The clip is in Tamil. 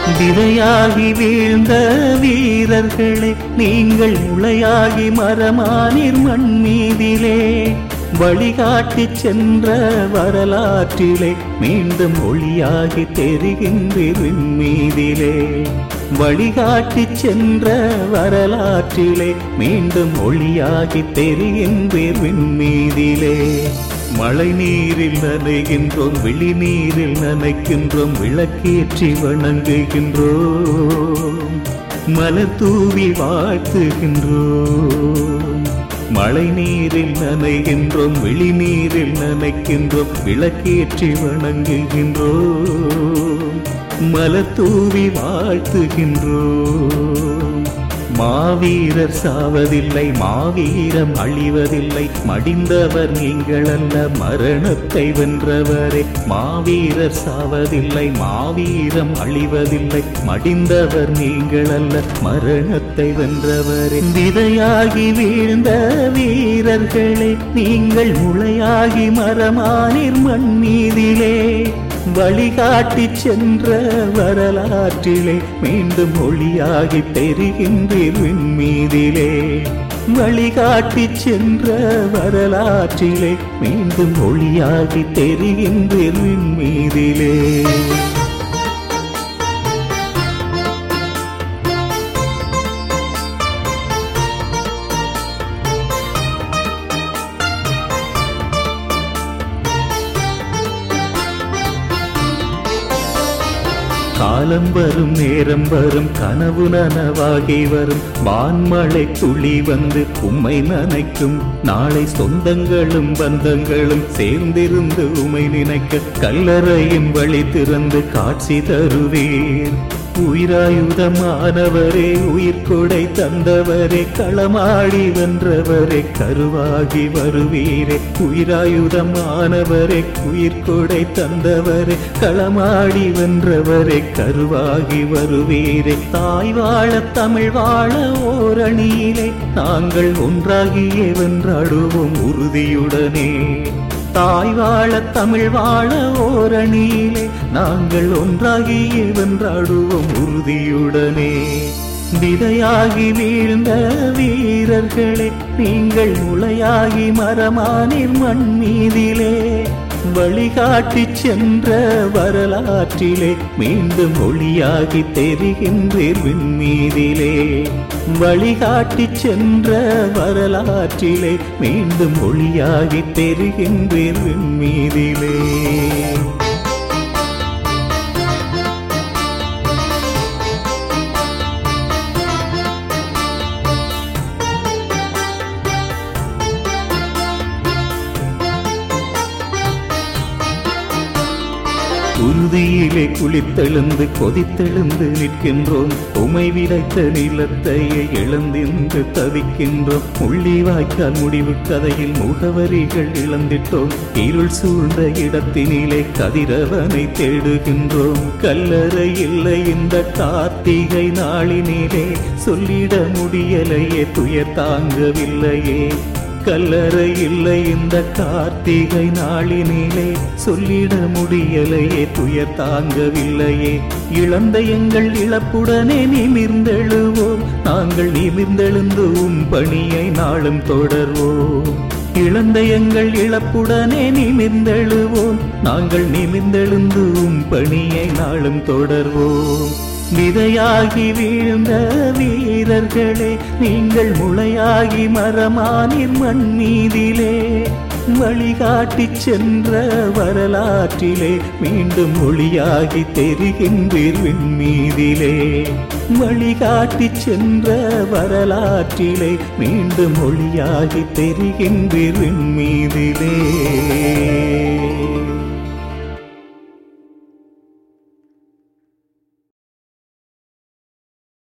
விதையாகி வீழ்ந்த வீரர்களே நீங்கள் முளையாகி மரமானீர் மண் மீதிலே வழிகாட்டி சென்ற வரலாற்றிலே மீண்டும் ஒளியாகி தெரிகின்றீர் விண்மீதிலே வழிகாட்டி சென்ற வரலாற்றிலே மீண்டும் ஒளியாகி தெரிகின்றீர் விண்மீதிலே மழை நீரில் நனைகின்றோம் விழி நீரில் நனைக்கின்றோம் விளக்கேற்றி வணங்குகின்றோம் மலர் தூவி வாழ்த்துகின்றோம் மழை நீரில் நனைகின்றோம் விழி நீரில் நனைக்கின்றோம் விளக்கேற்றி வணங்குகின்றோம் மலர் தூவி வாழ்த்துகின்றோம் மாவீரர் சாவதில்லை மாவீரம் அழிவதில்லை மடிந்தவர் நீங்கள் அல்ல மரணத்தை வென்றவரே மாவீரர் சாவதில்லை மாவீரம் அழிவதில்லை மடிந்தவர் நீங்கள் அல்ல மரணத்தை வென்றவரே விதையாகி வீழ்ந்த வீரர்களே நீங்கள் முளையாகி மரமானீர் மண் மீதிலே வழிகாட்டி சென்ற வரலாற்றிலே மீண்டும் ஒளியாகி பெறுகின்றீர் விண்மீதிலே வழிகாட்டி சென்ற வரலாற்றிலே மீண்டும் ஒளியாகி தெரிகின்றீர் விண்மீதிலே காலம் வரும் நேரம் வரும் கனவு நனவாகி வரும் வான்மழை துளி வந்து உம்மை நனைக்கும் நாளை சொந்தங்களும் பந்தங்களும் சேர்ந்திருந்து உமை நினைக்க கல்லறையின் வழி திறந்து காட்சி தருவீர் உயிராயுதமானவரே உயிர்கொடை தந்தவரே களமாடி வென்றவரே கருவாகி வருவீரே உயிராயுதமானவரே உயிர்கொடை தந்தவரே களமாடி வென்றவரே கருவாகி வருவீரே தாய் வாழ தமிழ் வாழ ஓரணியிலே நாங்கள் ஒன்றாகியே வென்றாடுவோம் உறுதியுடனே தாய் வாழ தமிழ் வாழ ஓரணியிலே நாங்கள் ஒன்றாகியே வென்றாடுவோம் உறுதியுடனே விதையாகி வீழ்ந்த வீரர்களே நீங்கள் முளையாகி மரமானீர் மண் மீதிலே வழிகாட்டி சென்ற வரலாற்றிலே மீண்டும் ஒளியாகி தெரிகின்றீர் விண்மீதிலே வழிகாட்டி சென்ற வரலாற்றிலே மீண்டும் ஒளியாகி தெரிகின்றீர் விண்மீதிலே உறுதியிலே குளித்தெழுந்து கொதித்தெழுந்து நிற்கின்றோம் உமை விதைத்த நிலத்தையே இழந்தின்று தவிக்கின்றோம் முள்ளி வாய்க்கால் முடிவு கதையில் முகவரிகள் இழந்திட்டோம் இருள் சூழ்ந்த இடத்தினிலே கதிரவனை தேடுகின்றோம் கல்லறை இல்லை இந்த கார்த்திகை நாளினிலே சொல்லிட முடியலையே துயர் தாங்கவில்லையே கல்லறை இல்லை இந்த கார்த்திகை நாளினிலே சொல்லிட முடியலையே துயர் தாங்கவில்லையே இழந்த எங்கள் இழப்புடனே நிமிர்ந்தெழுவோம் நாங்கள் நிமிர்ந்தெழுந்து உம் பணியை நாளும் தொடர்வோம் இழந்த எங்கள் இழப்புடனே நிமிர்ந்தெழுவோம் நாங்கள் நிமிர்ந்தெழுந்து உம் பணியை நாளும் தொடர்வோம் விதையாகி வீழ்ந்த வீரர்களே நீங்கள் முளையாகி மரமானீர் மண் மீதிலே வழிகாட்டி சென்ற வரலாற்றிலே மீண்டும் ஒளியாகி தெரிகின்றீர் விண்மீதிலே வழிகாட்டி சென்ற வரலாற்றிலே மீண்டும் ஒளியாகி தெரிகின்றீர் விண்மீதிலே